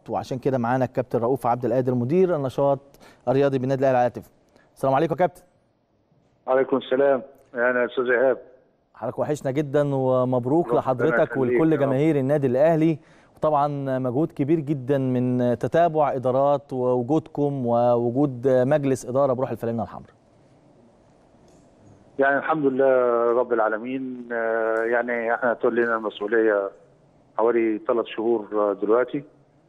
وعشان كده معانا الكابتن رؤوف عبد القادر مدير النشاط الرياضي بالنادي الاهلي على الهاتف السلام عليكم يا كابتن عليكم السلام انا استاذ ايهاب حضرتك وحشنا جدا ومبروك ربنا لحضرتك يخليك ولكل يا رب. جماهير النادي الاهلي وطبعا مجهود كبير جدا من تتابع ادارات ووجودكم ووجود مجلس اداره بروح الفانلة الحمراء يعني الحمد لله رب العالمين آه، يعني احنا تقول لنا المسؤوليه حوالي ثلاث شهور آه، دلوقتي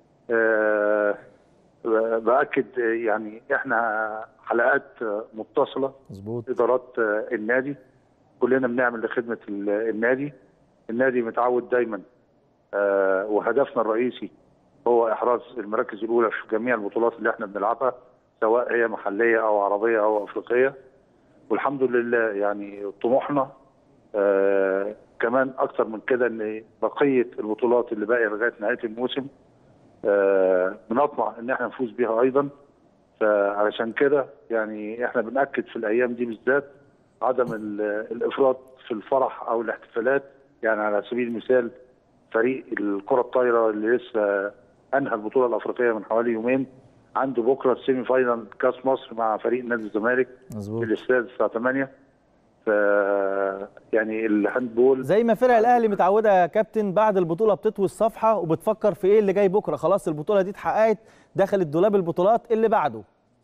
آه، باكد آه، يعني احنا حلقات آه، متصله مظبوط ادارات آه، النادي كلنا بنعمل لخدمه ال- النادي النادي متعود دايما آه، وهدفنا الرئيسي هو احراز المراكز الاولى في جميع البطولات اللي احنا بنلعبها سواء هي محليه او عربيه او افريقيه والحمد لله يعني طموحنا آه كمان اكتر من كده ان بقيه البطولات اللي باقيه لغايه نهايه الموسم آه بنطمع ان احنا نفوز بيها ايضا فعلشان كده يعني احنا بناكد في الايام دي بالذات عدم ال- الافراط في الفرح او الاحتفالات يعني على سبيل المثال فريق الكره الطايره اللي لسه انهى البطوله الافريقيه من حوالي يومين عنده بكره السيمي فاينال كاس مصر مع فريق نادي الزمالك في مظبوط الاستاد الساعه 8 ف يعني الهاندبول زي ما فرق الاهلي متعوده يا كابتن بعد البطوله بتطوي الصفحه وبتفكر في ايه اللي جاي بكره خلاص البطوله دي اتحققت دخلت دولاب البطولات اللي بعده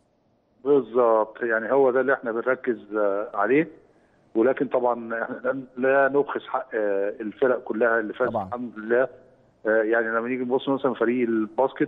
بالظبط يعني هو ده اللي احنا بنركز آه، عليه ولكن طبعا احنا لن- لا نبخس حق آه، الفرق كلها اللي فاتت طبعا. الحمد لله آه، يعني لما نيجي نبص مثلا فريق الباسكت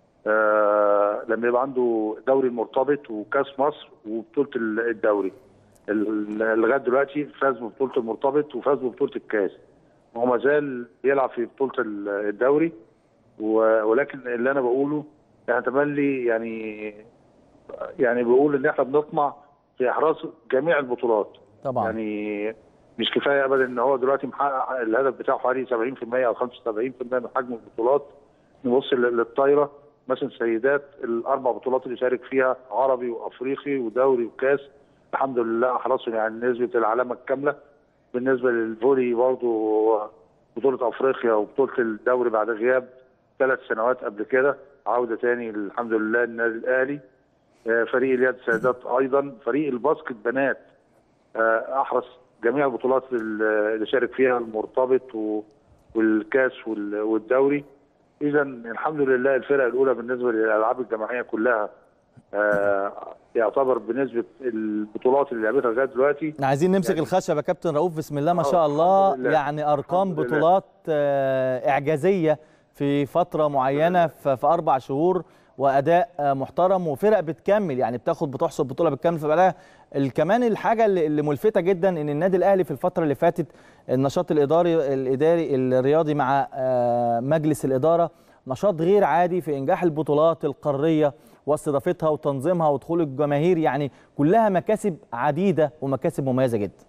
آه، لما يبقى عنده دوري مرتبط وكاس مصر وبطوله ال- الدوري ال- ال- لغايه دلوقتي فاز ببطوله المرتبط وفاز ببطوله الكاس وهو ما زال بيلعب في بطوله ال- الدوري و- ولكن اللي انا بقوله احنا تملي يعني يعني بقول ان احنا بنطمع في احراز جميع البطولات طبعا يعني مش كفايه ابدا ان هو دلوقتي محقق الهدف بتاعه حوالي 70% او 75% من حجم البطولات نبص لل- للطايره مثلا سيدات الاربع بطولات اللي شارك فيها عربي وافريقي ودوري وكاس الحمد لله احرزوا يعني نسبه العلامه الكامله بالنسبه للفولي برضه بطوله افريقيا وبطوله الدوري بعد غياب ثلاث سنوات قبل كده عوده تاني الحمد لله النادي الاهلي آه، فريق اليد سيدات ايضا فريق الباسكت بنات آه، احرز جميع البطولات اللي شارك فيها المرتبط و- والكاس وال- والدوري اذا الحمد لله الفرق الاولى بالنسبه للالعاب الجماعيه كلها آه، يعتبر بنسبه البطولات اللي لعبتها لغايه دلوقتي احنا عايزين نمسك يعني- الخشب يا كابتن رؤوف بسم الله ما آه، شاء الله الحمد لله. يعني ارقام الحمد لله. بطولات آه، اعجازيه في فتره معينه في في اربع شهور واداء آه، محترم وفرق بتكمل يعني بتاخد بتحصد بطوله بتكمل فبقى كمان الحاجه اللي اللي ملفته جدا ان النادي الاهلي في الفتره اللي فاتت النشاط الاداري الاداري الرياضي مع آه، مجلس الاداره نشاط غير عادي في انجاح البطولات القاريه واستضافتها وتنظيمها ودخول الجماهير يعني كلها مكاسب عديده ومكاسب مميزه جدا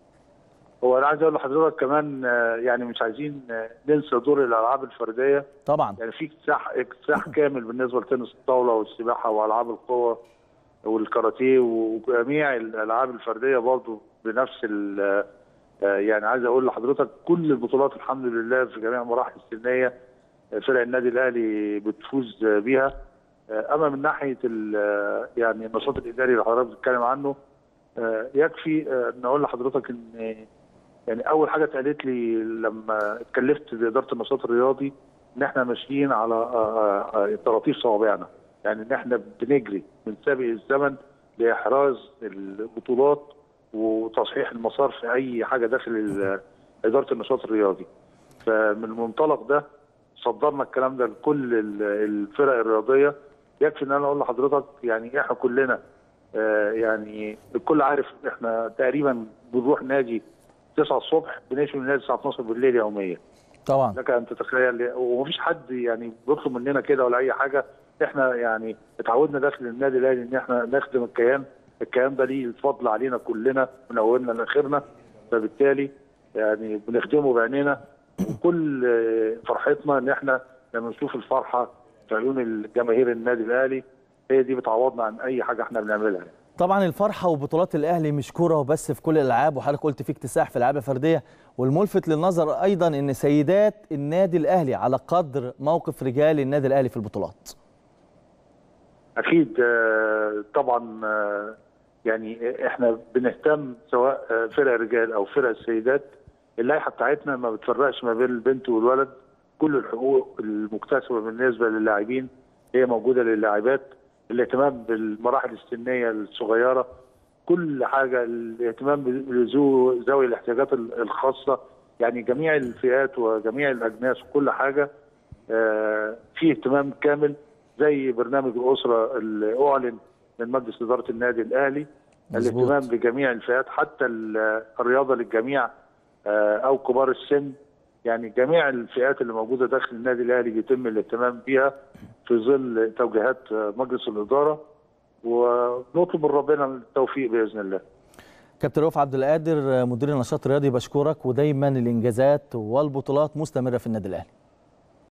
هو انا عايز اقول لحضرتك كمان آه، يعني مش عايزين آه، ننسى دور الالعاب الفرديه طبعا يعني في اكتساح اكتساح كامل بالنسبه لتنس الطاوله والسباحه والعاب القوى والكاراتيه وجميع الالعاب الفرديه برضه بنفس ال آه، يعني عايز اقول لحضرتك كل البطولات الحمد لله في جميع المراحل السنيه آه، فرق النادي الاهلي بتفوز آه، بيها آه، اما من ناحيه ال- آه، يعني النشاط الاداري اللي حضرتك بتتكلم عنه آه، يكفي آه، ان اقول لحضرتك ان يعني اول حاجه اتقالت لي لما اتكلفت باداره النشاط الرياضي ان احنا ماشيين على آه، آه، طراطيف صوابعنا يعني ان احنا بنجري بنسابق الزمن لاحراز البطولات وتصحيح المسار في اي حاجه داخل ال- اداره النشاط الرياضي فمن المنطلق ده صدرنا الكلام ده لكل ال- الفرق الرياضيه يكفي ان انا اقول لحضرتك يعني احنا كلنا آه، يعني الكل عارف احنا تقريبا بنروح نادي 9 الصبح بنمشي من النادي الساعه 12 بالليل يوميا طبعا لك ان تتخيل ومفيش حد يعني بيطلب مننا كده ولا اي حاجه احنا يعني اتعودنا داخل النادي الاهلي ان احنا نخدم الكيان الكيان ده ليه الفضل علينا كلنا من اولنا لاخرنا فبالتالي يعني بنخدمه بعينينا وكل آه، فرحتنا ان احنا لما نشوف الفرحه في عيون الجماهير النادي الاهلي هي دي بتعوضنا عن اي حاجه احنا بنعملها طبعا الفرحه وبطولات الاهلي مش كوره وبس في كل الالعاب وحضرتك قلت في اكتساح في الالعاب الفرديه والملفت للنظر ايضا ان سيدات النادي الاهلي على قدر موقف رجال النادي الاهلي في البطولات اكيد آه، طبعا آه، يعني احنا بنهتم سواء آه، فرق رجال او فرق السيدات اللائحه بتاعتنا ما بتفرقش ما بين البنت والولد كل الحقوق المكتسبه بالنسبه للاعبين هي موجوده للاعبات الاهتمام بالمراحل السنيه الصغيره كل حاجه الاهتمام بذو ذوي الاحتياجات الخاصه يعني جميع الفئات وجميع الاجناس وكل حاجه آه، في اهتمام كامل زي برنامج الاسره اللي اعلن من مجلس اداره النادي الاهلي مظبوط. الاهتمام بجميع الفئات حتى ال- الرياضه للجميع آه، او كبار السن يعني جميع الفئات اللي موجوده داخل النادي الاهلي بيتم الاهتمام بيها في ظل توجيهات آه، مجلس الاداره ونطلب من ربنا التوفيق باذن الله كابتن رؤوف عبد القادر مدير النشاط الرياضي بشكرك ودايما الانجازات والبطولات مستمره في النادي الاهلي